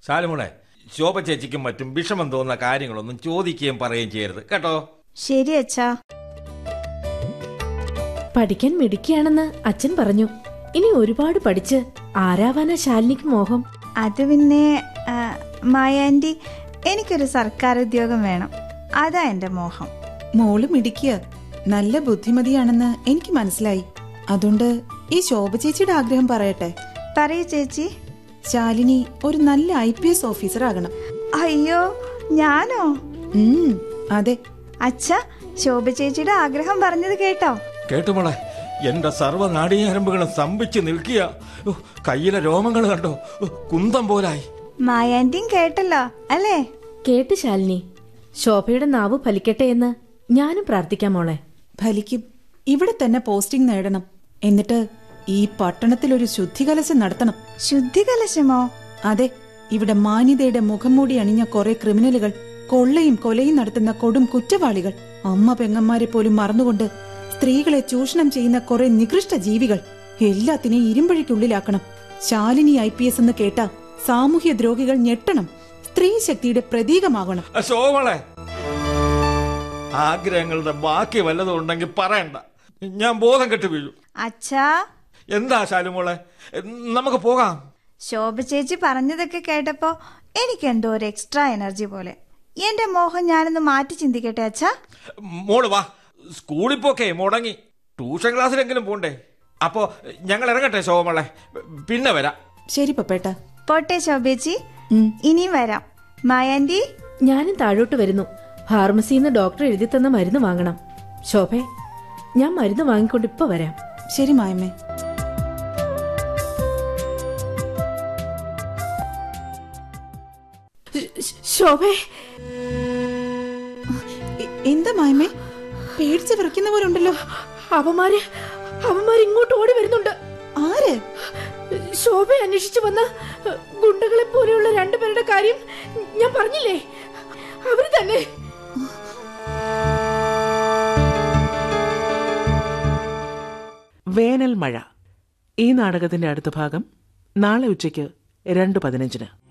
ശാലുമോളെ ശോഭ ചേച്ചിക്കും മറ്റും വിഷമം തോന്നുന്ന കാര്യങ്ങളൊന്നും ചോദിക്കുകയും പറയുകയും ചെയ്യരുത് കേട്ടോ ശരി അച്ഛാ പഠിക്കാൻ മിടുക്കിയാണെന്ന് അച്ഛൻ പറഞ്ഞു ഇനി ഒരുപാട് പഠിച്ച് ആരാവാനാ ശാലിനിക്ക് മോഹം അത് പിന്നെ ആ, മായ ആന്റി എനിക്കൊരു സർക്കാർ ഉദ്യോഗം വേണം അതാ എന്റെ മോഹം മോള് മിടിക്കുക നല്ല ബുദ്ധിമതിയാണെന്ന് എനിക്ക് മനസ്സിലായി അതുകൊണ്ട് ഈ ശോഭ ചേച്ചിയുടെ ആഗ്രഹം പറയട്ടെ പറയൂ ചേച്ചി ശാലിനി ഒരു നല്ല ഐ പി എസ് ഓഫീസർ ആകണം അയ്യോ ഞാനോ ഉം, അതെ അച്ഛ ശോഭ ചേച്ചിയുടെ ആഗ്രഹം പറഞ്ഞത് കേട്ടോ കേട്ടുമോളെ എന്റെ സർവ്വനാടീഞരമ്പുകളും സ്തംഭിച്ച് നിൽക്കുക ഓ, കയ്യിലെ രോമങ്ങൾ കണ്ടോ ഓ, കുന്തം പോലായി മായ ആന്റിയും കേട്ടല്ലോ അല്ലേ കേട്ട് ശാലിനി ശോഭയുടെ നാവ് ഫലിക്കട്ടെ എന്ന് ഞാനും പ്രാർത്ഥിക്കാം മോളെ ഫലിക്കും ഇവിടെ തന്നെ പോസ്റ്റിംഗ് നേടണം എന്നിട്ട് ഈ പട്ടണത്തിൽ ഒരു ശുദ്ധികലശം നടത്തണം ശുദ്ധികലശമോ അതെ ഇവിടെ മാന്യതയുടെ മുഖംമൂടി അണിഞ്ഞ കുറെ ക്രിമിനലുകൾ കൊള്ളയും കൊലയും നടത്തുന്ന കൊടും കുറ്റവാളികൾ അമ്മ പെങ്ങന്മാരെ പോലും മറന്നുകൊണ്ട് സ്ത്രീകളെ ചൂഷണം ചെയ്യുന്ന കുറെ നികൃഷ്ട ജീവികൾ എല്ലാത്തിനെയും ഇരുമ്പഴിക്കുള്ളിലാക്കണം ശാലിനി ഐ പി എസ് എന്ന് കേട്ട സാമൂഹ്യ ദ്രോഹികൾ ഞെട്ടണം സ്ത്രീ ശക്തിയുടെ പ്രതീകമാകണം ആ, ശോഭളെ ആഗ്രഹങ്ങളുടെ ബാക്കി വല്ലതും ഉണ്ടെങ്കിൽ പറയണ്ട ഞാൻ ബോധം കെട്ട് വീഴും അച്ഛാ എന്താ ശാലുമോളെ നമുക്ക് പോകാം ശോഭ ചേച്ചി പറഞ്ഞതൊക്കെ കേട്ടപ്പോ എനിക്ക് എന്തോ ഒരു എക്സ്ട്രാ എനർജി പോലെ എന്റെ മോഹം ഞാനൊന്ന് മാറ്റി ചിന്തിക്കട്ടെ അച്ഛാ മോള് വാ സ്കൂളിൽ പോക്കേ മുടങ്ങി ട്യൂഷൻ ക്ലാസ്സിലെങ്കിലും പോണ്ടേ അപ്പോ ഞങ്ങൾ ഇറങ്ങട്ടെ ശോഭമോളെ പിന്നെ വരാം ശരി പപ്പേട്ട പോട്ടെ ശോഭേച്ചി ഉം. ഇനിയും വരാം മായാൻറ്റി ഞാനും താഴോട്ട് വരുന്നു ഫാർമസിന്ന് ഡോക്ടർ എഴുതി തന്ന മരുന്ന് വാങ്ങണം ശോഭേ ഞാൻ മരുന്ന് വാങ്ങിക്കൊണ്ട് ഇപ്പൊ വരാം ശരി മായമ്മേ ശ്- ശ്- ശോഭേ എ- എന്താ മായമ്മേ പേടിച്ച് വിറയ്ക്കുന്ന പോലെ ഉണ്ടല്ലോ അവന്മാര് അവന്മാര് ഇങ്ങോട്ട് ഓടി വരുന്നുണ്ട് ആര് ശോഭ അന്വേഷിച്ചു വന്ന ഗുണ്ടകളെ പോലെയുള്ള രണ്ടുപേരുടെ കാര്യം ഞാൻ പറഞ്ഞില്ലേ അവര് തന്നെ വേനൽ മഴ ഈ നാടകത്തിന്റെ അടുത്ത ഭാഗം നാളെ ഉച്ചയ്ക്ക് രണ്ട് പതിനഞ്ചിന്